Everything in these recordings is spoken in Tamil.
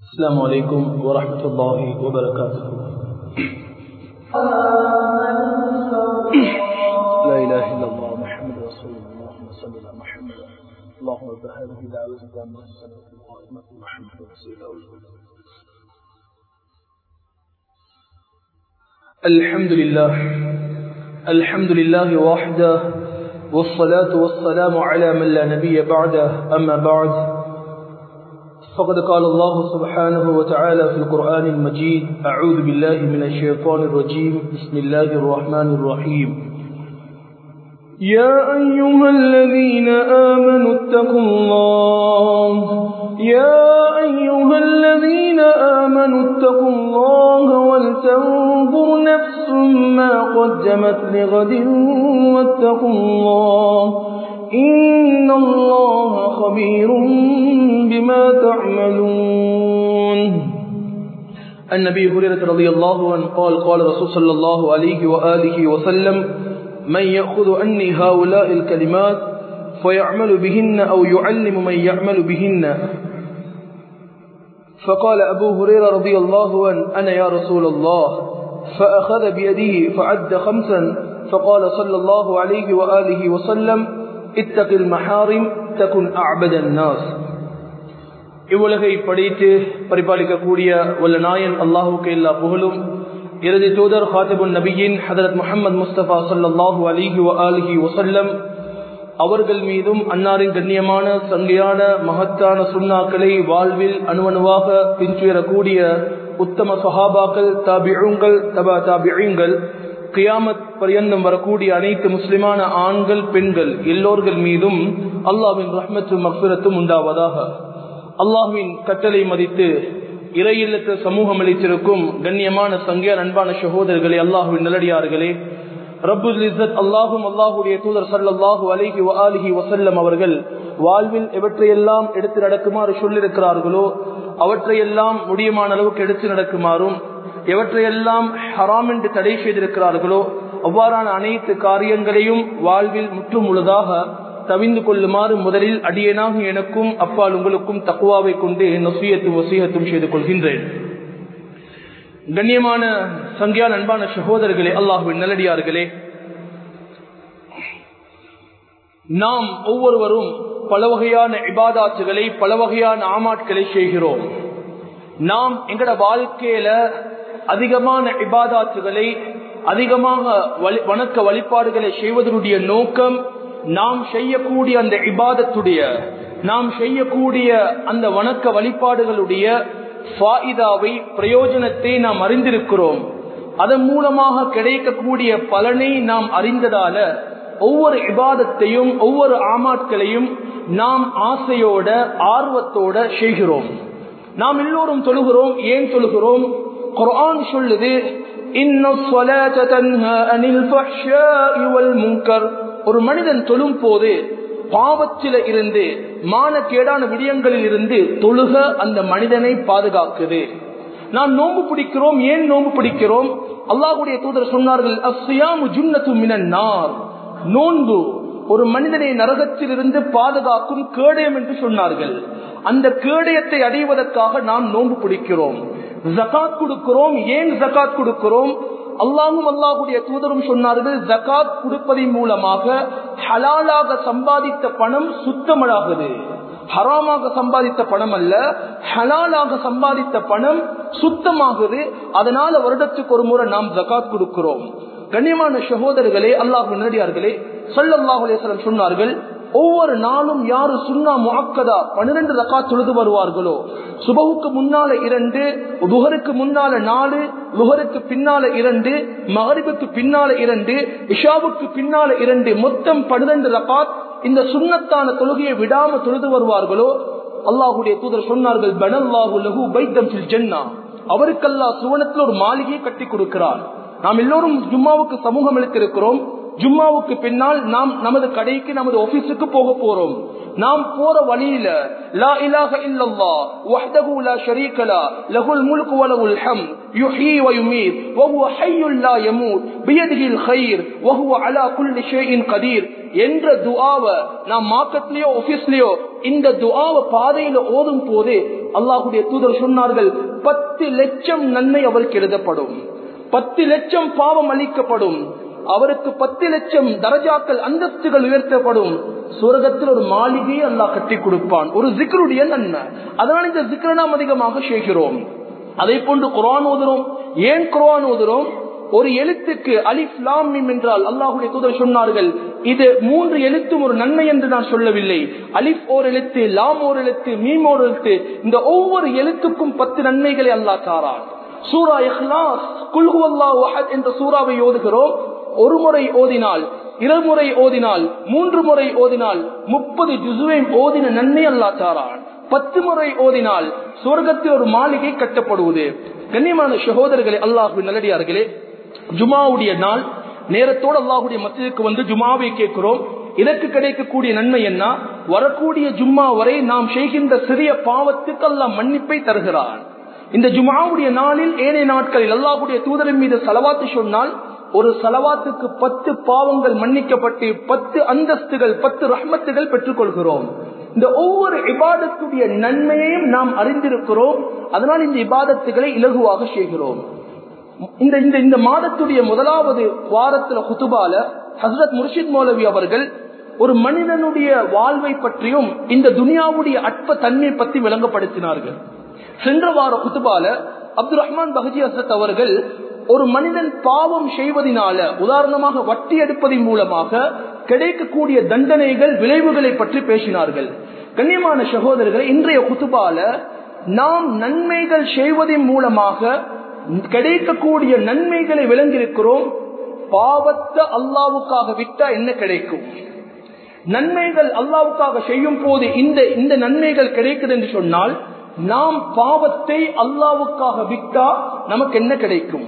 السلام عليكم ورحمة الله وبركاته لا إله إلا الله محمد رسول الله اللهم صل على محمد اللهم رب هذه الدعوة التامة الصلاة القائمة محمد رسول الله الحمد لله الحمد لله وحده والصلاة والسلام على من لا نبي بعده أما بعد فقد قال الله سبحانه وتعالى في القرآن المجيد أعوذ بالله من الشيطان الرجيم بسم الله الرحمن الرحيم يا أيها الذين آمنوا اتقوا الله يا أيها الذين آمنوا اتقوا الله ولتنظر نفس ما قدمت لغد واتقوا الله إن الله خبير بما تعملون النبي هريرة رضي الله عنه قال قال رسول صلى الله عليه وآله وسلم من يأخذ عني هؤلاء الكلمات فيعمل بهن أو يعلم من يعمل بهن فقال أبو هريرة رضي الله عنه أنا يا رسول الله فأخذ بيده فعد خمسا فقال صلى الله عليه وآله وسلم اتق المحارم تكن أعبد الناس இவ்வுலகை படைத்து பரிபாலிக்கக்கூடிய வல்ல நாயன் அல்லாஹுக்கு எல்லா புகழும் இறுதி தூதர் ஹாத்திபுன் நபியின் ஹதரத் முகமது முஸ்தபா சல்லாஹூ அலிஹி அலிஹி வசல்லம் அவர்கள் மீதும் அன்னாரின் கண்ணியமான சங்கையான மகத்தான சுண்ணாக்களை வாழ்வில் அணுவணுவாக பின்துயரக்கூடிய உத்தம சஹாபாக்கள் தாபிழுங்கள் தபா தாபிழுங்கள் கியாமத் பரியந்தம் வரக்கூடிய அனைத்து முஸ்லிமான ஆண்கள் பெண்கள் எல்லோர்கள் மீதும் அல்லாவின் ரஹ்மத்தும் மக்பிரத்தும் உண்டாவதாக அல்லாஹுவின் கட்டளை மதித்து இறையில்லத்து சமூகம் அளித்திருக்கும் கண்ணியமான சங்கியா அன்பான சகோதரர்களே அல்லாஹுவின் நல்லடியார்களே ரபுல் இசத் அல்லாஹும் அல்லாஹுடைய தூதர் சல்லாஹூ அலிஹி அலிஹி வசல்லம் அவர்கள் வாழ்வில் எவற்றையெல்லாம் எடுத்து நடக்குமாறு சொல்லியிருக்கிறார்களோ அவற்றையெல்லாம் முடியுமான அளவுக்கு எடுத்து நடக்குமாறும் எவற்றையெல்லாம் ஹராம் என்று தடை செய்திருக்கிறார்களோ அவ்வாறான அனைத்து காரியங்களையும் வாழ்வில் முற்று முழுதாக தவிந்து கொள்ளுமாறு முதலில் அடியனாக எனக்கும் அப்பால் உங்களுக்கும் தக்குவாவை கொண்டு நொசியத்தும் வசியத்தும் செய்து கொள்கின்றேன் கண்ணியமான சங்கியான் அன்பான சகோதரர்களே அல்லாஹுவின் நல்லடியார்களே நாம் ஒவ்வொருவரும் பல வகையான இபாதாத்துகளை பல வகையான ஆமாட்களை செய்கிறோம் நாம் எங்கட வாழ்க்கையில அதிகமான இபாதாத்துகளை அதிகமாக வணக்க வழிபாடுகளை செய்வதனுடைய நோக்கம் நாம் செய்யக்கூடிய அந்த இபாதத்துடைய நாம் செய்யக்கூடிய அந்த வணக்க வழிபாடுகளுடைய ஃபாயிதாவை பிரயோஜனத்தை நாம் அறிந்திருக்கிறோம் அதன் மூலமாக கிடைக்கக்கூடிய பலனை நாம் அறிந்ததால ஒவ்வொரு இபாதத்தையும் ஒவ்வொரு ஆமாட்களையும் நாம் ஆசையோட ஆர்வத்தோட செய்கிறோம் நாம் எல்லோரும் தொழுகிறோம் ஏன் தொழுகிறோம் குரான் சொல்லுது ஒரு மனிதன் தொழும் போது பாவத்தில இருந்து மானக்கேடான விடயங்களில் இருந்து தொழுக அந்த மனிதனை பாதுகாக்குது நாம் நோம்பு பிடிக்கிறோம் ஏன் நோம்பு பிடிக்கிறோம் அல்லாஹுடைய தூதர் சொன்னார்கள் அஸ்யாமு ஜுன்னத்து மினன்னார் நோன்பு ஒரு மனிதனை நரகத்தில் இருந்து பாதுகாக்கும் கேடயம் என்று சொன்னார்கள் அந்த கேடயத்தை அடைவதற்காக நாம் நோன்பு பிடிக்கிறோம் ஜகாத் கொடுக்கிறோம் ஏன் ஜகாத் கொடுக்கிறோம் அல்லாஹும் அல்லாஹுடைய தூதரும் சொன்னார்கள் ஜகாத் கொடுப்பதன் மூலமாக ஹலாலாக சம்பாதித்த பணம் சுத்தமடாகுது ஹராமாக சம்பாதித்த பணம் அல்ல ஹலாலாக சம்பாதித்த பணம் சுத்தமாகுது அதனால வருடத்துக்கு ஒரு முறை நாம் ஜகாத் கொடுக்கிறோம் கண்ணியமான சகோதரர்களே அல்லாஹ் நடிகார்களே சொல்லல்லாஹுலேசலம் சொன்னார்கள் ஒவ்வொரு நாளும் யாரு சுண்ணா முகக்கதா பன்னிரண்டு ரக்கா தொழுது வருவார்களோ சுபகுக்கு முன்னால இரண்டு புகருக்கு முன்னால நாலு புகருக்கு பின்னால இரண்டு மகரிபுக்கு பின்னால இரண்டு இஷாவுக்கு பின்னால இரண்டு மொத்தம் பன்னிரண்டு ரக்காத் இந்த சுண்ணத்தான தொழுகையை விடாம தொழுது வருவார்களோ அல்லாஹுடைய தூதர் சொன்னார்கள் பனல்லாஹு லஹு பைத்தம் ஜென்னா அவருக்கல்லா சுவனத்தில் ஒரு மாளிகையை கட்டி கொடுக்கிறார் நாம் எல்லோரும் ஜும்மாவுக்கு சமூகம் அளித்திருக்கிறோம் ஜும்மாவுக்கு பின்னால் நாம் நமது கடைக்கு நமது ஆபீஸுக்கு போக போறோம் நாம் போற வழியில லா இலாஹ இல்லல்லா வஹ்தஹு லா ஷரீக லா லஹுல் முல்கு வ லஹுல் ஹம்த் யுஹ்யி வ யுமீத் வ ஹுவ ஹய்யுல் லா யமூத் பியதிஹில் கைர் வ ஹுவ அலா குல்லி ஷைஇன் கதீர் என்ற துஆவை நாம் மார்க்கெட்லயோ ஆபீஸ்லயோ இந்த துஆவை பாதையில ஓதும் போது அல்லாஹ்வுடைய தூதர் சொன்னார்கள் பத்து லட்சம் நன்மை அவருக்கு எழுதப்படும் பத்து லட்சம் பாவம் அளிக்கப்படும் அவருக்கு பத்து லட்சம் தரஜாக்கள் அந்தஸ்துகள் உயர்த்தப்படும் சுரகத்தில் ஒரு மாளிகையை அல்லாஹ் கட்டி கொடுப்பான் ஒரு ஜிக்ருடைய நன்மை அதனால் இந்த ஜிக்ரை நாம் அதிகமாக செய்கிறோம் அதை போன்று குரான் ஓதுறோம் ஏன் குரான் ஓதுறோம் ஒரு எழுத்துக்கு அலிஃப் லாம் மீம் என்றால் அல்லாஹுடைய தூதர் சொன்னார்கள் இது மூன்று எழுத்தும் ஒரு நன்மை என்று நான் சொல்லவில்லை அலிஃப் ஓர் எழுத்து லாம் ஓர் எழுத்து மீம் ஓர் எழுத்து இந்த ஒவ்வொரு எழுத்துக்கும் பத்து நன்மைகளை அல்லாஹ் தாரான் சூரா இஹ்லாஸ் குல்ஹு அல்லாஹ் அஹத் என்ற சூறாவை ஓதுகிறோம் ஒரு முறை ஓதினால் இருமுறை ஓதினால் மூன்று முறை ஓதினால் முப்பது ஜுசுவை ஓதின நன்மை அல்லா தாரான் பத்து முறை ஓதினால் சொர்க்கத்தில் ஒரு மாளிகை கட்டப்படுவது கண்ணியமான சகோதரர்களே அல்லாஹு நல்லடியார்களே ஜுமாவுடைய நாள் நேரத்தோடு அல்லாஹுடைய மத்தியதுக்கு வந்து ஜுமாவை கேட்கிறோம் இதற்கு கிடைக்கக்கூடிய நன்மை என்ன வரக்கூடிய ஜும்மா வரை நாம் செய்கின்ற சிறிய பாவத்துக்கு அல்லாஹ் மன்னிப்பை தருகிறான் இந்த ஜுமாவுடைய நாளில் ஏனைய நாட்களில் அல்லாஹுடைய தூதரின் மீது செலவாத்து சொன்னால் ஒரு செலவாத்துக்கு பத்து பாவங்கள் மன்னிக்கப்பட்டு பத்து அந்தஸ்துகள் பத்து ரஹ்மத்துகள் பெற்றுக் கொள்கிறோம் இந்த ஒவ்வொரு இபாதத்துடைய நன்மையையும் நாம் அறிந்திருக்கிறோம் அதனால் இந்த இபாதத்துகளை இலகுவாக செய்கிறோம் இந்த இந்த இந்த மாதத்துடைய முதலாவது வாரத்துல குத்துபால ஹசரத் முர்ஷித் மௌலவி அவர்கள் ஒரு மனிதனுடைய வாழ்வை பற்றியும் இந்த துனியாவுடைய அற்ப தன்மை பற்றி விளங்கப்படுத்தினார்கள் சென்ற வார குத்துபால அப்துல் ரஹ்மான் பஹஜி ஹசரத் அவர்கள் ஒரு மனிதன் பாவம் செய்வதனால உதாரணமாக வட்டி எடுப்பதன் மூலமாக கிடைக்கக்கூடிய தண்டனைகள் விளைவுகளை பற்றி பேசினார்கள் கண்ணியமான சகோதரர்கள் இன்றைய குத்துபால நாம் நன்மைகள் செய்வதன் மூலமாக கிடைக்கக்கூடிய நன்மைகளை விளங்கியிருக்கிறோம் பாவத்தை அல்லாவுக்காக விட்டா என்ன கிடைக்கும் நன்மைகள் அல்லாவுக்காக செய்யும் போது இந்த இந்த நன்மைகள் கிடைக்குது என்று சொன்னால் நாம் பாவத்தை அல்லாவுக்காக விட்டா நமக்கு என்ன கிடைக்கும்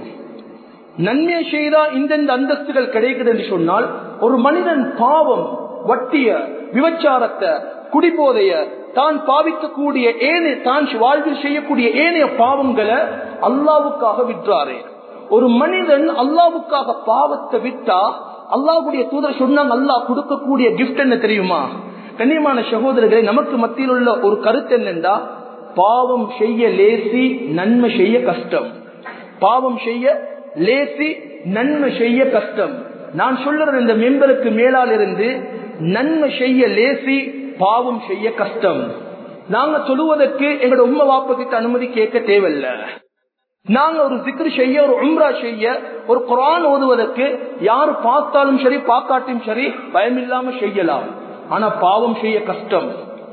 நன்மை செய்தா இந்தந்த அந்தஸ்துகள் கிடைக்குது என்று சொன்னால் ஒரு மனிதன் பாவம் வட்டிய விபச்சாரத்தை குடிபோதைய தான் பாவிக்கக்கூடிய ஏனைய தான் வாழ்வில் செய்யக்கூடிய ஏனைய பாவங்களை அல்லாவுக்காக விற்றாரே ஒரு மனிதன் அல்லாவுக்காக பாவத்தை விட்டா அல்லாவுடைய தூதர் சொன்னாங்க அல்லாஹ் கொடுக்கக்கூடிய கிஃப்ட் என்ன தெரியுமா கண்ணியமான சகோதரர்களை நமக்கு மத்தியில் உள்ள ஒரு கருத்து என்னென்றா பாவம் செய்ய லேசி நன்மை செய்ய கஷ்டம் பாவம் செய்ய லேசி நன்மை செய்ய கஷ்டம் நான் சொல்றது இந்த மெம்பருக்கு மேலால் இருந்து நன்மை செய்ய லேசி பாவம் செய்ய கஷ்டம் நாங்க சொல்லுவதற்கு எங்களோட உண்மை வாப்ப கிட்ட அனுமதி கேட்க தேவையில்லை நாங்க ஒரு சிக்ரு செய்ய ஒரு உம்ரா செய்ய ஒரு குரான் ஓதுவதற்கு யாரு பார்த்தாலும் சரி பார்க்காட்டியும் சரி பயமில்லாம செய்யலாம் ஆனா பாவம் செய்ய கஷ்டம்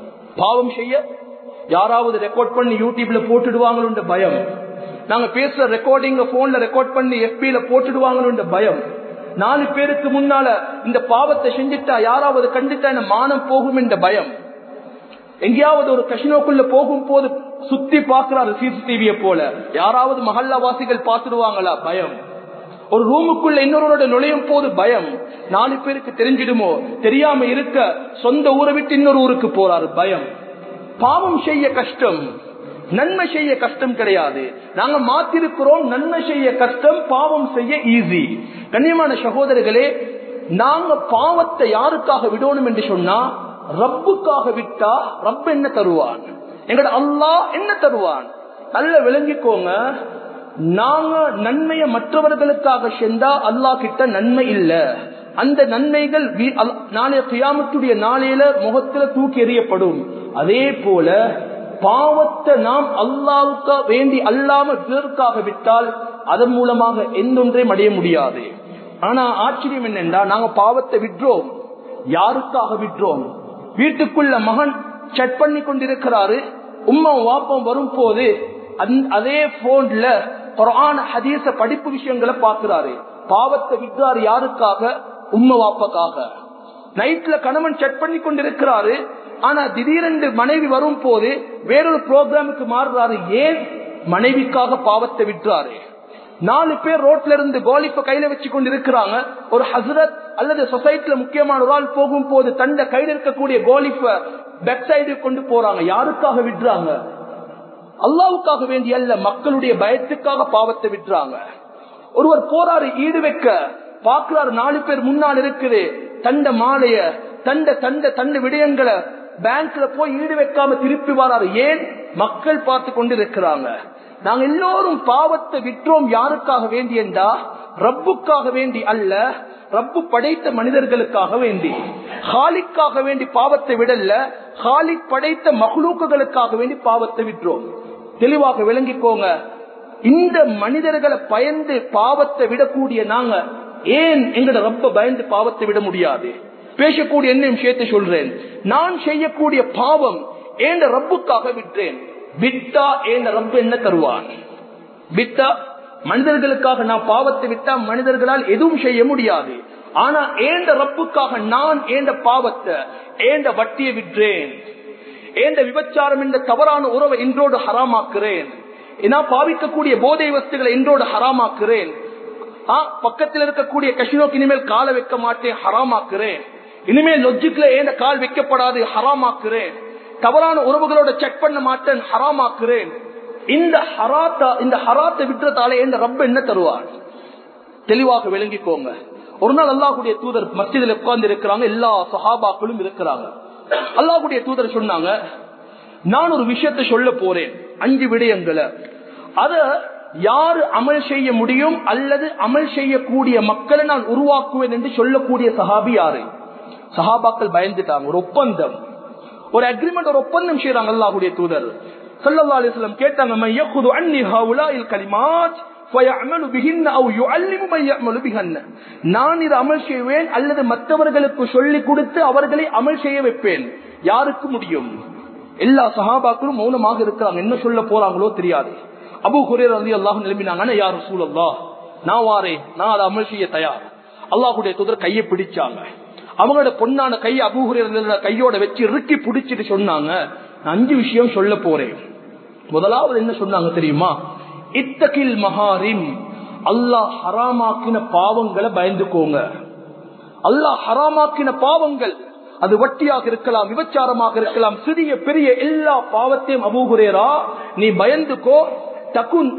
பாவம் செய்ய யாராவது ரெக்கார்ட் பண்ணி யூடியூப்ல போட்டுடுவாங்களோன்ற பயம் நாங்க பேசுற ரெக்கார்டிங்க போன்ல ரெக்கார்ட் பண்ணி எஃபில போட்டுடுவாங்களோன்ற பயம் நாலு பேருக்கு முன்னால இந்த பாவத்தை செஞ்சுட்டா யாராவது கண்டுட்டா என்ன மானம் போகும் என்ற பயம் எங்கேயாவது ஒரு கஷினோக்குள்ள போகும் போது சுத்தி பாக்குறாரு சிசிடிவிய போல யாராவது மஹல்லாவாசிகள் பார்த்துடுவாங்களா பயம் ஒரு ரூமுக்குள்ள இன்னொருவரோட நுழையும் போது பயம் நாலு பேருக்கு தெரிஞ்சிடுமோ தெரியாம இருக்க சொந்த ஊரை விட்டு இன்னொரு ஊருக்கு போறாரு பயம் பாவம் செய்ய கஷ்டம் நன்மை செய்ய கஷ்டம் கிடையாது நாங்க மாத்திருக்கிறோம் நன்மை செய்ய கஷ்டம் பாவம் செய்ய ஈஸி கண்ணியமான சகோதரர்களே நாங்க பாவத்தை யாருக்காக விடணும் என்று சொன்னா ரப்புக்காக விட்டா ரப் என்ன தருவான் எங்கட அல்லாஹ் என்ன தருவான் நல்ல விளங்கிக்கோங்க நாங்க நன்மையை மற்றவர்களுக்காக சென்றா அல்லாஹ் கிட்ட நன்மை இல்ல அந்த நன்மைகள் நாளைய கியாமத்துடைய நாளையில முகத்துல தூக்கி எறியப்படும் அதே போல பாவத்தை நாம் அல்லாவுக்கா வேண்டி அல்லாம பிறருக்காக விட்டால் அதன் மூலமாக எந்தொன்றையும் அடைய முடியாது ஆனா ஆச்சரியம் என்னென்றா நாங்க பாவத்தை விற்றோம் யாருக்காக விற்றோம் வீட்டுக்குள்ள மகன் செட் பண்ணி கொண்டிருக்கிறாரு உம்மா வாப்பம் வரும் போது அதே போன்ல குரான் ஹதீச படிப்பு விஷயங்களை பாக்குறாரு பாவத்தை விற்றாரு யாருக்காக உம்ம வாப்பக்காக நைட்ல கணவன் செட் பண்ணி கொண்டிருக்கிறாரு ஆனா திடீரென்று மனைவி வரும் போது வேறொரு ப்ரோக்ராமுக்கு மாறுறாரு ஏன் மனைவிக்காக பாவத்தை விற்றாரு நாலு பேர் ரோட்ல இருந்து கோலிப்ப கையில வச்சு கொண்டு இருக்கிறாங்க ஒரு ஹசரத் அல்லது சொசைட்டில முக்கியமான ஒரு ஆள் போகும் போது தண்ட கையில் இருக்கக்கூடிய கோலிப்ப பேக் சைடு கொண்டு போறாங்க யாருக்காக விடுறாங்க அல்லாவுக்காக வேண்டிய அல்ல மக்களுடைய பயத்துக்காக பாவத்தை விட்டுறாங்க ஒருவர் போறாரு ஈடு வைக்க பாக்குறாரு நாலு பேர் முன்னால் இருக்குது தண்ட மாலைய தண்ட தண்ட தண்ட விடயங்களை பேங்க்ல போய் ஈடு வைக்காம திருப்பி வராரு ஏன் மக்கள் பார்த்து கொண்டு இருக்கிறாங்க நாங்க எல்லோரும் பாவத்தை விற்றோம் யாருக்காக வேண்டியண்டா ரப்புக்காக வேண்டி அல்ல ரப்பு படைத்த மனிதர்களுக்காக வேண்டி ஹாலிக்காக வேண்டி பாவத்தை விடல ஹாலிக் படைத்த மகளூக்குகளுக்காக வேண்டி பாவத்தை விற்றோம் தெளிவாக விளங்கிக்கோங்க இந்த மனிதர்களை பயந்து பாவத்தை விடக்கூடிய நாங்க ஏன் எங்கட ரப்ப பயந்து பாவத்தை விட முடியாது பேசக்கூடிய என்ன விஷயத்தை சொல்றேன் நான் செய்யக்கூடிய பாவம் ஏண்ட ரப்புக்காக விட்டேன் விட்டா ஏண்ட ரப்பு என்ன தருவான் விட்டா மனிதர்களுக்காக நான் பாவத்தை விட்டா மனிதர்களால் எதுவும் செய்ய முடியாது ஆனா ஏண்ட ரப்புக்காக நான் ஏண்ட பாவத்தை ஏண்ட வட்டியை விற்றேன் ஏண்ட விபச்சாரம் என்ற தவறான உறவை இன்றோடு ஹராமாக்குறேன் நான் பாவிக்கக்கூடிய போதை வஸ்துகளை இன்றோடு ஹராமாக்குறேன் பக்கத்தில் இருக்கக்கூடிய கஷினோக்கு இனிமேல் காலை வைக்க மாட்டேன் ஹராமாக்குறேன் இனிமேல் லொஜிக்ல ஏண்ட கால் வைக்கப்படாது ஹராமாக்குறேன் தவறான உறவுகளோட செக் பண்ண மாட்டேன் ஹராமாக்குறேன் இந்த ஹராத்தா இந்த ஹராத்தை விட்டுறதால இந்த ரப்ப என்ன தருவார் தெளிவாக விளங்கிக்கோங்க ஒரு நாள் அல்லாஹுடைய தூதர் மஸ்ஜிதில் உட்கார்ந்து இருக்கிறாங்க எல்லா சஹாபாக்களும் இருக்கிறாங்க அல்லாஹுடைய தூதர் சொன்னாங்க நான் ஒரு விஷயத்தை சொல்ல போறேன் அஞ்சு விடயங்களை அத யாரு அமல் செய்ய முடியும் அல்லது அமல் செய்யக்கூடிய மக்களை நான் உருவாக்குவேன் என்று சொல்லக்கூடிய சஹாபி யாரு சஹாபாக்கள் பயந்துட்டாங்க ஒரு ஒப்பந்தம் ஒரு அக்ரிமெண்ட் ஒரு ஒப்பந்தம் செய்யறாங்க அல்லாஹுடைய தூதர் சல்லா அலிஸ்லாம் கேட்டாங்க நான் இது அமல் செய்வேன் அல்லது மற்றவர்களுக்கு சொல்லிக் கொடுத்து அவர்களை அமல் செய்ய வைப்பேன் யாருக்கு முடியும் எல்லா சஹாபாக்களும் மௌனமாக இருக்கிறாங்க என்ன சொல்ல போறாங்களோ தெரியாது அபு குரேர் அலி அல்லாஹ் நிலம்பினாங்க யாரும் சூழல்லா நான் வாரே நான் அதை அமல் செய்ய தயார் அல்லாஹுடைய தூதர் கையை பிடிச்சாங்க அவங்களோட பொண்ணான கையை அபூஹுரேர கையோட வச்சு இறுக்கி பிடிச்சிட்டு சொன்னாங்க நான் அஞ்சு விஷயம் சொல்ல போறேன் முதலாவது என்ன சொன்னாங்க தெரியுமா இத்தகில் மகாரிம் அல்லாஹ் ஹராமாக்கின பாவங்களை பயந்துக்கோங்க அல்லாஹ் ஹராமாக்கின பாவங்கள் அது வட்டியாக இருக்கலாம் விபச்சாரமாக இருக்கலாம் சிறிய பெரிய எல்லா பாவத்தையும் அபூகுரேரா நீ பயந்துக்கோ தகுன்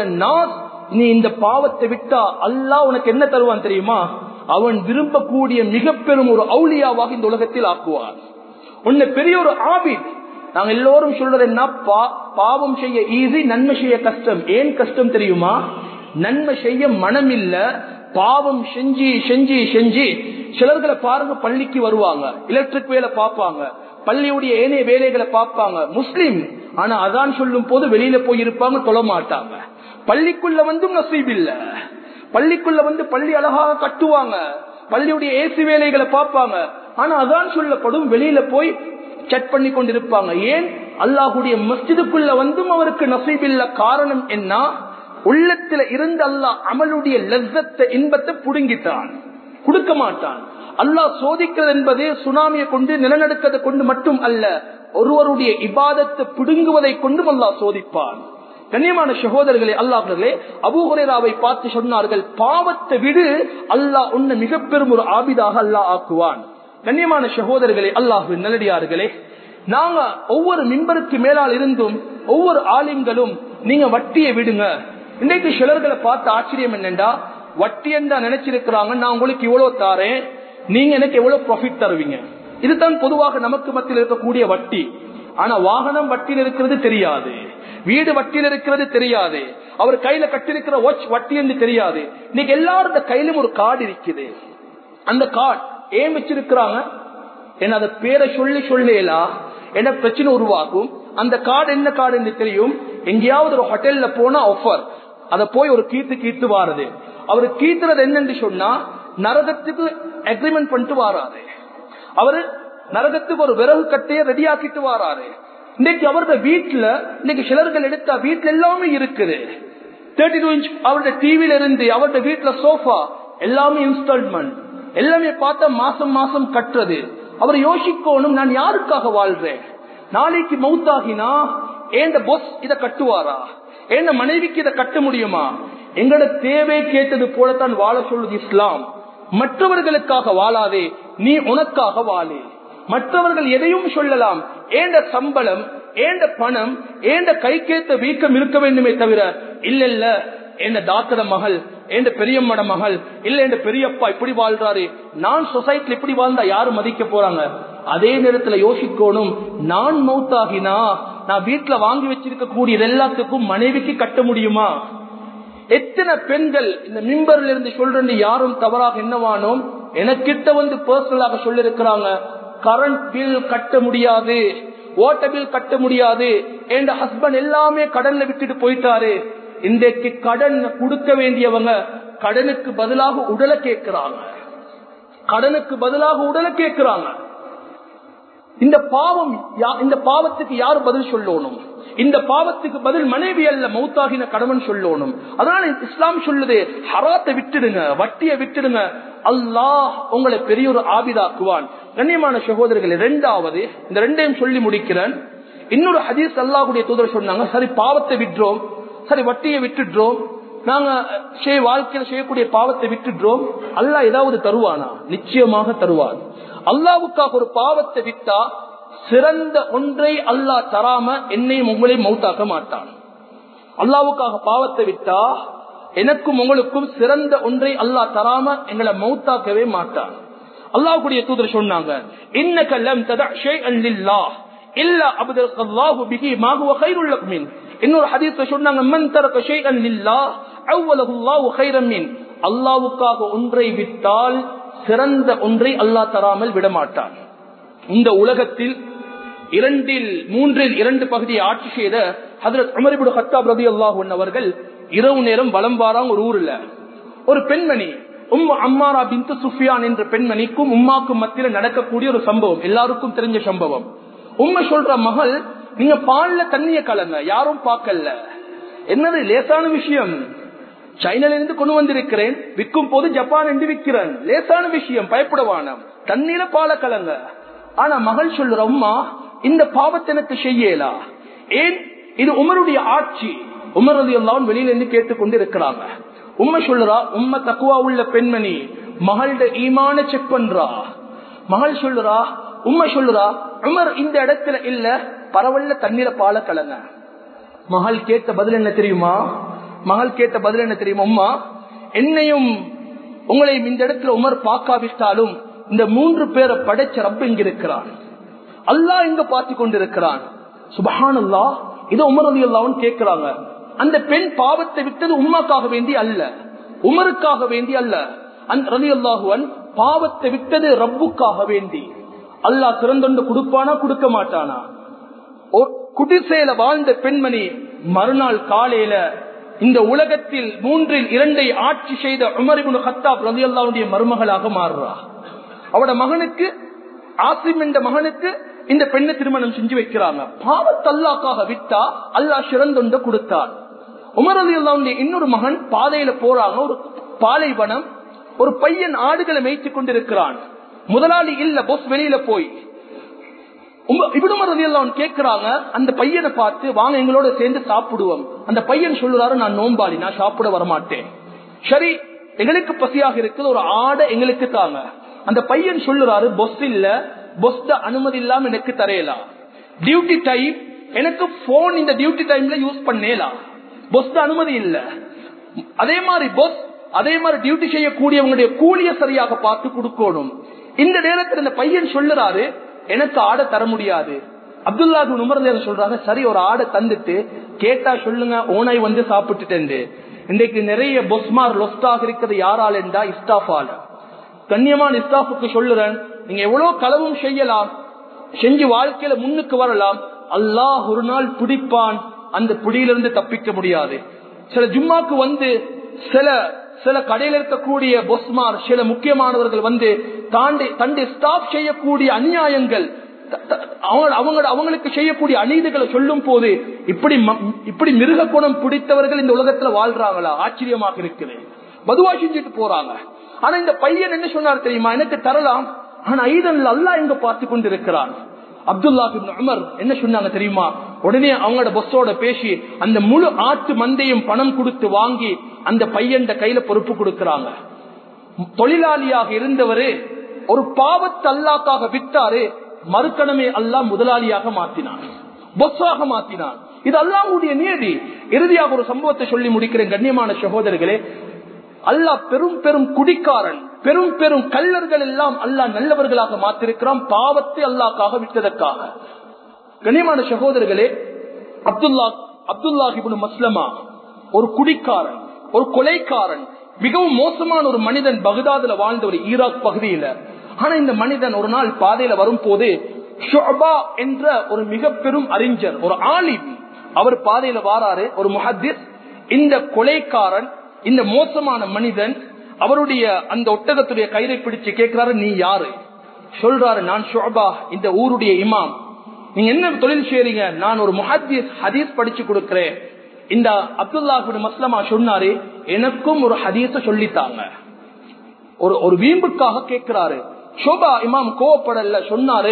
நீ இந்த பாவத்தை விட்டா அல்லாஹ் உனக்கு என்ன தருவான் தெரியுமா அவன் விரும்பக்கூடிய மிக பெரும் ஒரு அவுளியாவாக இந்த உலகத்தில் ஆக்குவான் உன்னை பெரிய ஒரு ஆபித் நாங்க எல்லோரும் சொல்றது என்ன பாவம் செய்ய ஈஸி நன்மை செய்ய கஷ்டம் ஏன் கஷ்டம் தெரியுமா நன்மை செய்ய மனம் இல்ல பாவம் செஞ்சு செஞ்சு செஞ்சு சிலர்களை பாருங்க பள்ளிக்கு வருவாங்க எலக்ட்ரிக் வேலை பார்ப்பாங்க பள்ளியுடைய ஏனைய வேலைகளை பார்ப்பாங்க முஸ்லீம் ஆனா அதான் சொல்லும் போது வெளியில போய் இருப்பாங்க தொழ மாட்டாங்க பள்ளிக்குள்ள வந்தும் நசீப் இல்ல பள்ளிக்குள்ள வந்து பள்ளி அழகாக கட்டுவாங்க பள்ளியுடைய ஏசி வேலைகளை பார்ப்பாங்க ஆனா அதான் சொல்லப்படும் வெளியில போய் செக் பண்ணி கொண்டிருப்பாங்க ஏன் அல்லாஹுடைய மஸ்ஜிதுக்குள்ள வந்தும் அவருக்கு நசீபில்ல காரணம் என்ன உள்ளத்துல இருந்து அல்லாஹ் அமலுடைய லெசத்தை இன்பத்தை புடுங்கிட்டான் கொடுக்க மாட்டான் அல்லாஹ் சோதிக்கிறது என்பது சுனாமியை கொண்டு நிலநடுக்கத்தை கொண்டு மட்டும் அல்ல ஒருவருடைய இபாதத்தை பிடுங்குவதை கொண்டும் அல்லாஹ் சோதிப்பான் கண்ணியமான சகோதரர்களே அல்லாஹர்களே அபூஹரேராவை பார்த்து சொன்னார்கள் பாவத்தை விடு அல்லாஹ் உன்னை மிக பெரும் ஒரு ஆபிதாக அல்லாஹ் ஆக்குவான் கண்ணியமான சகோதரர்களே அல்லாஹு நல்லடியார்களே நாங்க ஒவ்வொரு மின்பருக்கு மேலால் இருந்தும் ஒவ்வொரு ஆலிம்களும் நீங்க வட்டியை விடுங்க இன்றைக்கு சிலர்களை பார்த்து ஆச்சரியம் என்னண்டா வட்டி என்றா நினைச்சிருக்கிறாங்க நான் உங்களுக்கு இவ்வளவு தாரேன் நீங்க எனக்கு எவ்வளவு ப்ராஃபிட் தருவீங்க இதுதான் பொதுவாக நமக்கு மத்தியில் இருக்கக்கூடிய வட்டி ஆனா வாகனம் வட்டியில் இருக்கிறது தெரியாது வீடு வட்டியில் இருக்கிறது தெரியாது அவர் கையில கட்டிருக்கிற வாட்ச் வட்டி என்று தெரியாது இன்னைக்கு எல்லாரும் கையிலும் ஒரு கார்டு இருக்குது அந்த கார்டு ஏன் வச்சிருக்கிறாங்க என்ன அதை பேரை சொல்லி சொல்லலாம் என்ன பிரச்சனை உருவாக்கும் அந்த கார்டு என்ன கார்டு என்று தெரியும் எங்கேயாவது ஒரு ஹோட்டல்ல போனா ஆஃபர் அத போய் ஒரு கீத்து கீத்து வாருது அவரு கீத்துறது என்னன்னு சொன்னா நரகத்துக்கு அக்ரிமெண்ட் பண்ணிட்டு வாராரு அவரு நரகத்துக்கு ஒரு விறகு கட்டைய ரெடி ஆக்கிட்டு வாராரு இன்னைக்கு அவரோட வீட்டுல இன்னைக்கு சிலர்கள் எடுத்தா வீட்டுல எல்லாமே இருக்குது தேர்ட்டி டூ இன்ச் அவருடைய டிவில இருந்து அவருடைய வீட்டுல சோஃபா எல்லாமே இன்ஸ்டால்மெண்ட் எல்லாமே பார்த்தா மாசம் மாசம் கட்டுறது அவர் யோசிக்கணும் நான் யாருக்காக வாழ்றேன் நாளைக்கு மவுத்தாகினா ஏந்த பொஸ் இத கட்டுவாரா ஏந்த மனைவிக்கு இதை கட்ட முடியுமா எங்களோட தேவை கேட்டது போலத்தான் வாழ சொல்லுது இஸ்லாம் மற்றவர்களுக்காக வாழாதே நீ உனக்காக வாழே மற்றவர்கள் எதையும் சொல்லலாம் ஏண்ட சம்பளம் ஏண்ட பணம் ஏண்ட கைக்கேத்த வீக்கம் இருக்க வேண்டுமே தவிர இல்ல இல்ல என் தாத்தட மகள் என் பெரியம்மட மகள் இல்ல என் பெரியப்பா இப்படி வாழ்றாரு நான் சொசைட்டில இப்படி வாழ்ந்தா யாரு மதிக்க போறாங்க அதே நேரத்துல யோசிக்கணும் நான் மௌத்தாகினா நான் வீட்டுல வாங்கி வச்சிருக்க கூடிய எல்லாத்துக்கும் மனைவிக்கு கட்ட முடியுமா எத்தனை பெண்கள் இந்த மிம்பர்ல இருந்து சொல்றது யாரும் தவறாக என்னவானோம் எனக்கிட்ட வந்து பர்சனலாக சொல்லிருக்கிறாங்க கரண்ட் பில் கட்ட முடியாது ஓட்ட பில் கட்ட முடியாது என் ஹஸ்பண்ட் எல்லாமே கடன்ல விட்டுட்டு போயிட்டாரு இன்றைக்கு கடன் கொடுக்க வேண்டியவங்க கடனுக்கு பதிலாக உடலை கேட்கிறாங்க கடனுக்கு பதிலாக உடலை கேட்கிறாங்க இந்த பாவம் இந்த பாவத்துக்கு யார் பதில் சொல்லணும் இந்த பாவத்துக்கு பதில் மனைவி அல்ல மௌத்தாகின கடவன் சொல்லணும் அதனால இஸ்லாம் சொல்லுது ஹராத்தை விட்டுடுங்க வட்டியை விட்டுடுங்க அல்லாஹ் உங்களை பெரிய ஒரு ஆபிதாக்குவான் கண்ணியமான சகோதரர்கள் இரண்டாவது இந்த ரெண்டையும் சொல்லி முடிக்கிறேன் இன்னொரு ஹதீஸ் அல்லாஹுடைய தூதர் சொன்னாங்க சரி பாவத்தை விட்டுறோம் சரி வட்டியை விட்டுடுறோம் நாங்க வாழ்க்கையில செய்யக்கூடிய பாவத்தை விட்டுடுறோம் அல்லாஹ் ஏதாவது தருவானா நிச்சயமாக தருவான் அல்லாவுக்காக ஒரு பாவத்தை விட்டா சிறந்த ஒன்றை அல்லாஹ் தராம என்னையும் உங்களையும் மௌத்தாக்க மாட்டான் அல்லாவுக்காக பாவத்தை விட்டா எனக்கும் உங்களுக்கும் சிறந்த ஒன்றை அல்லாஹ் தராம எங்களை மௌத்தாக்கவே மாட்டான் அல்லாஹுடைய தூதர் சொன்னாங்க இன்னக்கல்லம் இல்ல அபுதல் அல்லாஹு பிகி மாகுவ கைருள்ளக் மின் இன்னொரு ஹதீஸ்ல சொன்னாங்க மன் தரக ஷைஅன் லில்லாஹ் அவ்வலஹு அல்லாஹு கைரம் மின் அல்லாஹ்வுக்காக ஒன்றை விட்டால் சிறந்த ஒன்றை அல்லாஹ் தராமல் விடமாட்டான் இந்த உலகத்தில் இரண்டில் மூன்றில் இரண்டு பகுதியை ஆட்சி செய்த ஹதரத் அமரிபுடு ஹத்தாப் ரதி அல்லாஹூன் அவர்கள் இரவு நேரம் வலம் வாராங்க ஒரு ஊர்ல ஒரு பெண்மணி உம் அம்மாரா பிந்து சுஃபியான் என்ற பெண்மணிக்கும் உம்மாக்கும் மத்தியில நடக்கக்கூடிய ஒரு சம்பவம் எல்லாருக்கும் தெரிஞ்ச சம்பவம் உண்மை சொல்ற மகள் நீங்க பால்ல தண்ணிய கலங்க யாரும் பார்க்கல என்னது லேசான விஷயம் சைனால இருந்து கொண்டு வந்திருக்கிறேன் விற்கும் போது ஜப்பான் என்று விற்கிறேன் லேசான விஷயம் பயப்படவானம் தண்ணீர பால கலங்க ஆனா மகள் சொல்ற அம்மா இந்த பாவத்தை எனக்கு செய்யலா ஏன் இது உமருடைய ஆட்சி உமரது எல்லாம் வெளியில இருந்து கேட்டுக்கொண்டு இருக்கிறாங்க உண்மை சொல்றா உண்மை தக்குவா உள்ள பெண்மணி மகளோட ஈமான செக் பண்றா மகள் சொல்லுறா உண்மை சொல்லுறா உமர் இந்த இடத்துல இல்ல பரவல்ல தண்ணீர பால கலங்க மகள் கேட்ட பதில் என்ன தெரியுமா மகள் கேட்ட பதில் என்ன தெரியுமா அம்மா என்னையும் உங்களையும் இந்த இடத்துல உமர் பார்க்காவிட்டாலும் இந்த மூன்று பேரை படைச்ச ரப்ப இங்க இருக்கிறான் அல்லாஹ் இங்க பார்த்து கொண்டிருக்கிறான் சுபஹான் அல்லா இதை உமர் அலி அல்லாவும் கேட்கிறாங்க அந்த பெண் பாவத்தை விட்டது உமாக்காக வேண்டி அல்ல உமருக்காக வேண்டி அல்ல அந்த ரலி அல்லாஹுவன் பாவத்தை விட்டது ரப்புக்காக வேண்டி அல்லாஹ் திறந்தொண்டு கொடுப்பானா கொடுக்க மாட்டானா ஒரு குடிசையில வாழ்ந்த பெண்மணி மறுநாள் காலையில இந்த உலகத்தில் மூன்றில் இரண்டை ஆட்சி செய்த உமரிபுன் ஹத்தாப் ரலி அல்லாவுடைய மருமகளாக மாறுறா அவட மகனுக்கு ஆசிம் என்ற மகனுக்கு இந்த பெண்ணை திருமணம் செஞ்சு வைக்கிறாங்க பாவத்தல்லாக்காக விட்டா அல்லாஹ் சிறந்தொண்ட கொடுத்தார் உமர் அலி அல்லாவுடைய இன்னொரு மகன் பாதையில போறாங்க ஒரு பாலைவனம் ஒரு பையன் ஆடுகளை மேய்த்து கொண்டிருக்கிறான் முதலாளி இல்ல பொஸ் வெளியில போய் கேட்கிறாங்க அந்த பையனை பார்த்து வாங்க எங்களோட சேர்ந்து சாப்பிடுவோம் அந்த பையன் சொல்லுறாரு நான் நோம்பாளி நான் சாப்பிட வரமாட்டேன் சரி எங்களுக்கு பசியாக இருக்குது ஒரு ஆடை எங்களுக்கு தாங்க அந்த பையன் சொல்லுறாரு பொஸ் இல்ல பொஸ்ட அனுமதி இல்லாம எனக்கு தரையலாம் டியூட்டி டைம் எனக்கு போன் இந்த டியூட்டி டைம்ல யூஸ் பண்ணேலாம் பொஸ்ட அனுமதி இல்ல அதே மாதிரி பொஸ் அதே மாதிரி டியூட்டி செய்யக்கூடியவங்களுடைய கூலிய சரியாக பார்த்து கொடுக்கணும் இந்த நேரத்தில் இந்த பையன் சொல்லுறாரு எனக்கு ஆடை தர முடியாது அப்துல்லா உமர்ல சொல்றாங்க சரி ஒரு ஆடை தந்துட்டு கேட்டா சொல்லுங்க ஓனாய் வந்து சாப்பிட்டுட்டேன் இன்றைக்கு நிறைய பொஸ்மார் லொஸ்டாக இருக்கிறது யாரால் என்றா இஸ்டாஃபால கண்ணியமான இஸ்தாஃபுக்கு சொல்லுறேன் நீங்க எவ்வளவு களவும் செய்யலாம் செஞ்சு வாழ்க்கையில முன்னுக்கு வரலாம் அல்லாஹ் ஒரு நாள் பிடிப்பான் அந்த பிடியிலிருந்து தப்பிக்க முடியாது சில ஜும்மாக்கு வந்து சில சில கடையில் இருக்கக்கூடிய பொஸ்மார் சில முக்கியமானவர்கள் வந்து தாண்டி தண்டி ஸ்டாப் செய்யக்கூடிய அநியாயங்கள் அவங்க அவங்களுக்கு செய்யக்கூடிய அநீதிகளை சொல்லும் போது இப்படி இப்படி மிருக குணம் பிடித்தவர்கள் இந்த உலகத்துல வாழ்றாங்களா ஆச்சரியமாக இருக்குது பதுவா செஞ்சுட்டு போறாங்க ஆனா இந்த பையன் என்ன சொன்னார் தெரியுமா எனக்கு தரலாம் ஆனா ஐதன் அல்லா இங்க பார்த்து கொண்டிருக்கிறான் அப்துல்லா உமர் என்ன சொன்னாங்க தெரியுமா உடனே அவங்களோட பஸ்ஸோட பேசி அந்த முழு ஆட்டு மந்தையும் பணம் கொடுத்து வாங்கி அந்த பையன் கையில பொறுப்பு கொடுக்கிறாங்க தொழிலாளியாக இருந்தவரு ஒரு பாவத்தை அல்லாக்காக விட்டாரு மறுக்கணமே அல்லாஹ் முதலாளியாக மாத்தினான் பொஸ்ஸாக மாத்தினான் இது அல்லாஹ்வுடைய நியதி இறுதியாக ஒரு சம்பவத்தை சொல்லி முடிக்கிறேன் கண்ணியமான சகோதரர்களே அல்லாஹ் பெரும் பெரும் குடிக்காரன் பெரும் பெரும் கல்லர்கள் எல்லாம் அல்லாஹ் நல்லவர்களாக மாத்திருக்கிறான் பாவத்தை அல்லாக்காக விட்டதற்காக கண்ணியமான சகோதரர்களே அப்துல்லா அப்துல்லாஹிபுன் மஸ்லமா ஒரு குடிக்காரன் ஒரு கொலைக்காரன் மிகவும் மோசமான ஒரு மனிதன் பகதாதுல வாழ்ந்த ஒரு ஈராக் பகுதியில ஆனா இந்த மனிதன் ஒரு நாள் பாதையில வரும் போது ஷுஅபா என்ற ஒரு மிக பெரும் அறிஞர் ஒரு ஆலிம் அவர் பாதையில வாராரு ஒரு முஹத்திஸ் இந்த கொலைக்காரன் இந்த மோசமான மனிதன் அவருடைய அந்த ஒட்டகத்துடைய கயிறை பிடிச்சு கேட்கிறாரு நீ யாரு சொல்றாரு நான் ஷுஅபா இந்த ஊருடைய இமாம் நீங்க என்ன தொழில் செய்றீங்க நான் ஒரு முஹத்திஸ் ஹதீஸ் படிச்சு கொடுக்கிறேன் இந்த அப்துல்லாஹுடைய மஸ்லமா சொன்னாரு எனக்கும் ஒரு ஹதீஸ சொல்லித்தாங்க ஒரு ஒரு வீம்புக்காக கேட்கிறாரு ஷோபா இமாம் கோவப்படல சொன்னாரு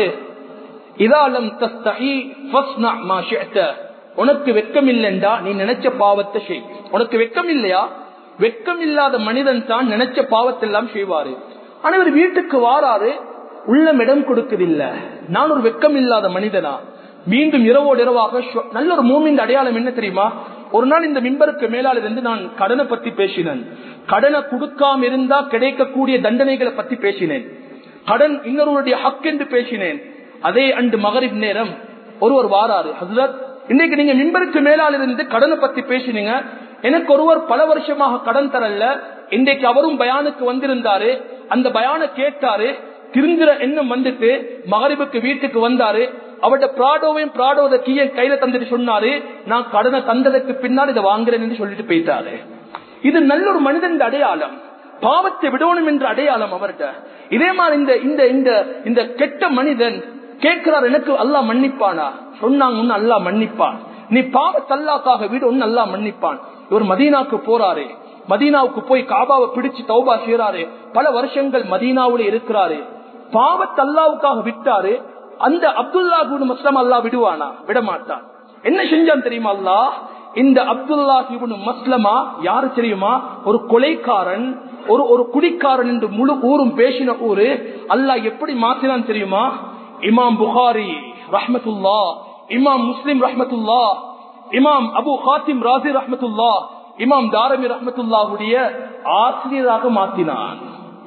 இதாலம் தஸ்தஹி ஃபஸ்னா மா ஷிஅத உனக்கு வெக்கம் இல்லைண்டா நீ நினைச்ச பாவத்தை செய் உனக்கு வெக்கம் இல்லையா வெக்கம் இல்லாத மனிதன் தான் நினைச்ச பாவத்தை எல்லாம் செய்வாரு ஆனா இவர் வீட்டுக்கு வாராரு உள்ளம் இடம் கொடுக்குதில்ல நான் ஒரு வெக்கம் இல்லாத மனிதனா மீண்டும் இரவோடு இரவாக ஷோ- நல்ல ஒரு மூமின் அடையாளம் என்ன தெரியுமா ஒரு நாள் இந்த மிம்பருக்கு மேலால இருந்து நான் கடனை பத்தி பேசினேன் கடனை கொடுக்காம இருந்தா கிடைக்கக்கூடிய தண்டனைகளை பத்தி பேசினேன் கடன் இன்னொருவருடைய ஹக் என்று பேசினேன் அதே அன்று மகரிப் நேரம் ஒருவர் வாராரு ஹசரத் இன்னைக்கு நீங்க மின்பருக்கு மேலால் இருந்து கடனை பத்தி பேசினீங்க எனக்கு ஒருவர் பல வருஷமாக கடன் தரல இன்றைக்கு அவரும் பயானுக்கு வந்திருந்தாரு அந்த பயான கேட்டாரு திருந்திர எண்ணம் வந்துட்டு மகரிபுக்கு வீட்டுக்கு வந்தாரு அவருடைய பிராடோவையும் பிராடோத கீழே கையில தந்துட்டு சொன்னாரு நான் கடனை தந்ததுக்கு பின்னால் இதை வாங்குறேன் என்று சொல்லிட்டு போயிட்டாரு இது நல்ல ஒரு மனிதன் அடையாளம் பாவத்தை விடணும் என்ற அடையாளம் அவர்கிட்ட இதே மாதிரி இந்த இந்த இந்த இந்த கெட்ட மனிதன் கேட்கிறார் எனக்கு அல்லாஹ் மன்னிப்பானா சொன்னாங்க உன்னை அல்லாஹ் மன்னிப்பான் நீ பாவத்தை அல்லாக்காக வீடு ஒன்னு அல்லாஹ் மன்னிப்பான் இவர் மதீனாக்கு போறாரு மதீனாவுக்கு போய் காபாவை பிடிச்சு தௌபா செய்யறாரு பல வருஷங்கள் மதீனாவுல இருக்கிறாரு பாவத்தை அல்லாவுக்காக விட்டாரு அந்த அப்துல்லா மஸ்லம் அல்லாஹ் விடுவானா விட மாட்டான் என்ன செஞ்சான் தெரியுமா அல்லாஹ் இந்த அப்துல்லா மஸ்லமா யாரு தெரியுமா ஒரு கொலைக்காரன் ஒரு ஒரு குடிக்காரன் என்று முழு ஊரும் பேசின ஊரு அல்லாஹ் எப்படி மாத்தினான் தெரியுமா இமாம் புகாரி ரஹ்மத்துல்லா இமாம் முஸ்லிம் ரஹ்மத்துல்லா இமாம் அபு ஹாத்திம் ராசி ரஹ்மத்துல்லா இமாம் தாரமி ரஹ்மத்துல்லாவுடைய ஆசிரியராக மாத்தினான்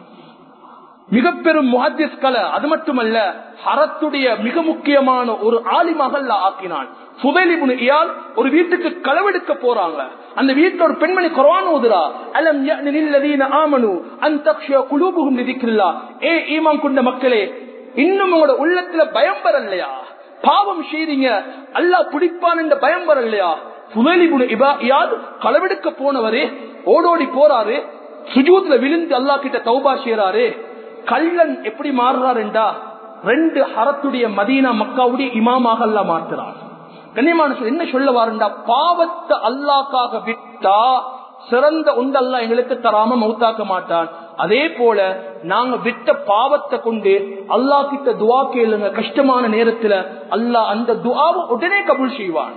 மிக பெரும் முஹத்திஸ் கலை அது மட்டுமல்ல ஹரத்துடைய மிக முக்கியமான ஒரு ஆலிமாக அல்லாஹ் ஆக்கினான் சுதைலிபுன் இயால் ஒரு வீட்டுக்கு களவெடுக்க போறாங்க அந்த வீட்டுல ஒரு பெண்மணி குர்ஆன் ஓதுறா அலம் யஅனில்லதீன ஆமனு அன் தக்ஷய குலூபுஹும் லிதிக்ரில்லா ஏ ஈமான் கொண்ட மக்களே இன்னும் உங்களோட உள்ளத்துல பயம் வரலையா பாவம் செய்றீங்க அல்லாஹ் பிடிப்பான் என்ற பயம் வரலையா சுதைலிபுன் இயால் களவெடுக்க போனவரே ஓடோடி போறாரு சுஜூத்ல விழுந்து அல்லாஹ் கிட்ட தௌபா செய்யறாரு கள்ளன் எப்படி மாறுறாருண்டா ரெண்டு ஹரத்துடைய மதீனா மக்காவுடைய இமாமாக அல்ல மாற்றுறார் கண்ணியமான சொல் என்ன சொல்ல வாருண்டா பாவத்தை அல்லாக்காக விட்டா சிறந்த உண்டு அல்ல எங்களுக்கு தராம மௌத்தாக்க மாட்டான் அதே போல நாங்க விட்ட பாவத்தை கொண்டு அல்லாஹ் கிட்ட துவா கேளுங்க கஷ்டமான நேரத்துல அல்லாஹ் அந்த துவாவை உடனே கபூல் செய்வான்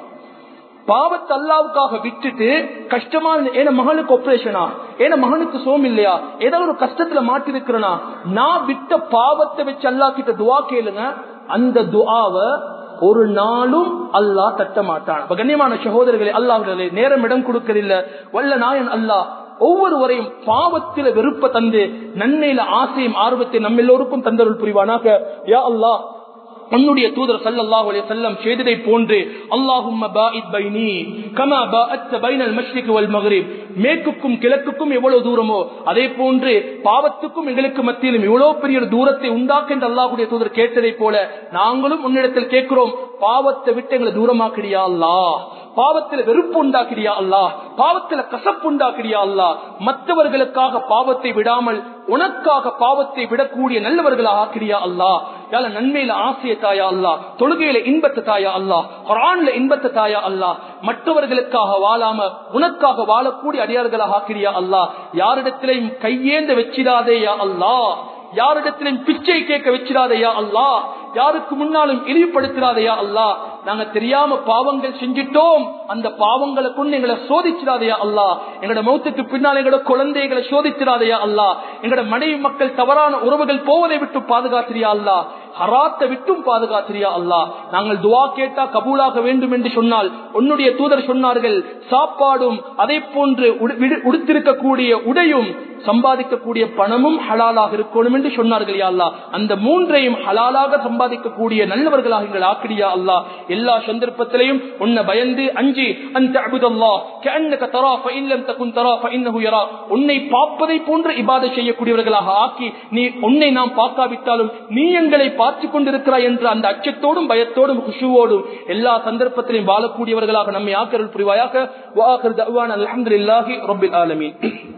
பாவத்தை அல்லாவுக்காக விட்டுட்டு கஷ்டமான ஏன மகனுக்கு ஆபரேஷனா ஏன மகனுக்கு சோம் இல்லையா ஏதாவது ஒரு கஷ்டத்துல மாட்டிருக்கிறனா நான் விட்ட பாவத்தை வச்சு அல்லா கிட்ட துவா கேளுங்க அந்த துவாவை ஒரு நாளும் அல்லாஹ் தட்ட மாட்டான் அப்ப கண்ணியமான சகோதரர்களே அல்லாஹ் நேரம் இடம் கொடுக்கறதில்ல வல்ல நாயன் அல்லாஹ் ஒவ்வொருவரையும் பாவத்தில வெறுப்ப தந்து நன்மையில ஆசையும் ஆர்வத்தை நம்ம எல்லோருக்கும் தந்தருள் புரிவானாக யா அல்லாஹ் உன்னுடைய தூதர் சல்லல்லாஹு அலைஹி வஸல்லம் செய்ததை போன்று அல்லாஹும்ம பாஇத் பைனி கமா பாஅத்த பைனல் மஷ்ரிக் வல் மக்ரிப் மேற்குக்கும் கிழக்குக்கும் எவ்வளவு தூரமோ அதே போன்று பாவத்துக்கும் எங்களுக்கு மத்தியிலும் இவ்வளவு பெரிய ஒரு தூரத்தை உண்டாக்க என்று அல்லாஹ்வுடைய தூதர் கேட்டதை போல நாங்களும் உன்னிடத்தில் கேட்கிறோம் பாவத்தை விட்டு எங்களை தூரமாக்கிறியா அல்லாஹ் பாவத்தில் வெறுப்பு உண்டாக்கிறியா அல்லாஹ் பாவத்தில் கசப்பு உண்டாக்கிறியா அல்லாஹ் மற்றவர்களுக்காக பாவத்தை விடாமல் உனக்காக பாவத்தை விடக்கூடிய நல்லவர்களாக ஆக்கிறியா அல்லாஹ் யால நன்மையில ஆசைய தாயா அல்லாஹ் தொழுகையில இன்பத்தை தாயா அல்லாஹ் குரான்ல இன்பத்தை தாயா அல்லாஹ் மற்றவர்களுக்காக வாழாம உனக்காக வாழக்கூடிய அடியார்களாக ஆக்கிறியா அல்லாஹ் யாரிடத்திலையும் கையேந்த வச்சிடாதேயா அல்லாஹ் யாரிடத்திலும் பிச்சை கேட்க வச்சிடாதையா அல்லா யாருக்கு முன்னாலும் இழிவுபடுத்திடாதையா அல்லா நாங்க தெரியாம பாவங்கள் செஞ்சிட்டோம் அந்த பாவங்களை கொண்டு எங்களை சோதிச்சிடாதையா அல்லா எங்களோட மௌத்துக்கு பின்னால் எங்களோட குழந்தைகளை சோதிச்சிடாதையா அல்லா எங்களோட மனைவி மக்கள் தவறான உறவுகள் போவதை விட்டு பாதுகாத்திரியா அல்லா ஹராத்தை விட்டும் பாதுகாத்திரியா அல்லா நாங்கள் துவா கேட்டா கபூலாக வேண்டும் என்று சொன்னால் உன்னுடைய தூதர் சொன்னார்கள் சாப்பாடும் அதே போன்று உடு- விடு- உடுத்திருக்கக்கூடிய உடையும் சம்பாதிக்கக்கூடிய பணமும் ஹலாலாக இருக்கணும் என்று சொன்னார்கள் யா அல்லா அந்த மூன்றையும் ஹலாலாக சம்பாதிக்கக்கூடிய நல்லவர்களாக எங்கள் ஆக்கிரியா அல்லா எல்லா சந்தர்ப்பத்திலையும் உன்னை பயந்து அஞ்சி அந்த அபுதல்லா கஅன்னக தரா ஃபஇல்லம் தகுன் தரா ஃபஇன்னஹு யரா உன்னை பார்ப்பதை போன்று இபாதை செய்யக்கூடியவர்களாக ஆக்கி நீ உன்னை நாம் பார்க்காவிட்டாலும் நீ எங்களை பார்த்து கொண்டிருக்கிறாய் என்ற அந்த அச்சத்தோடும் பயத்தோடும் குஷுவோடும் எல்லா சந்தர்ப்பத்திலையும் வாழக்கூடியவர்களாக நம்மை ஆக்கருள் புரிவாயாக வாஹர் தவான் அல்ஹம்துலில்லாஹி ரப்பில் ஆலமீன்